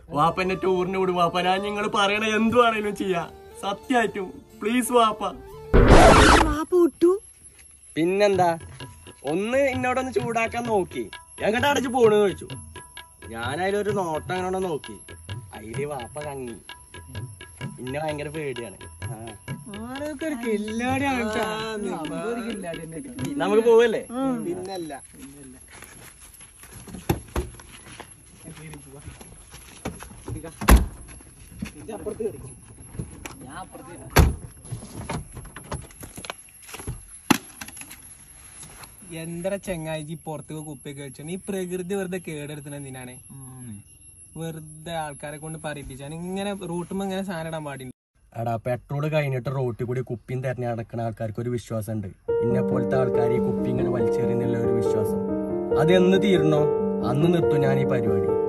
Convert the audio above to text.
വാപ്പ എന്നെ ടൂറിന് വിടും വാപ്പ ഞാൻ നിങ്ങൾ പറയണ എന്തുവാണേലും ചെയ്യാ സത്യായിട്ടും പ്ലീസ് വാപ്പ വാപ്പ വിട്ടു പിന്നെന്താ ഒന്ന് എന്നോടൊന്ന് ചൂടാക്കാൻ നോക്കി ഞാൻ കണ്ട അടച്ച് പോണെന്ന് ചോദിച്ചു ഞാൻ അതിലൊരു നോട്ടം അങ്ങനെ നോക്കി അതില് വാപ്പ കങ്ങി പിന്നെ ഭയങ്കര പേടിയാണ് ആ. ആരൊക്കെ ഒരു കില്ലാടിയാണ് ട്ടാ. നമുക്ക് പോവല്ലേ പിന്നല്ല എന്താ ചെങ്ങായി പുറത്തേക്ക് കുപ്പിയൊക്കെ വെച്ചാണ് ഈ പ്രകൃതി വെറുതെ കേടെടുത്തത് എന്തിനാണ് വെറുതെ ആൾക്കാരെ കൊണ്ട് പറയിപ്പിച്ചാണ് ഇങ്ങനെ റൂട്ടുമ്പോ ഇങ്ങനെ സാധനം ഇടാൻ പാടില്ല എടാ പെട്രോൾ കഴിഞ്ഞിട്ട് റോട്ടിൽ കൂടി കുപ്പിയും തെരഞ്ഞു നടക്കുന്ന ആൾക്കാർക്ക് ഒരു വിശ്വാസം ഉണ്ട് ഇന്നെ പോലത്തെ ആൾക്കാർ ഈ കുപ്പി ഇങ്ങനെ വലിച്ചെറിയുന്നുള്ള ഒരു വിശ്വാസം അത് എന്ന് തീരണോ അന്ന് നിർത്തും ഞാൻ ഈ പരിപാടി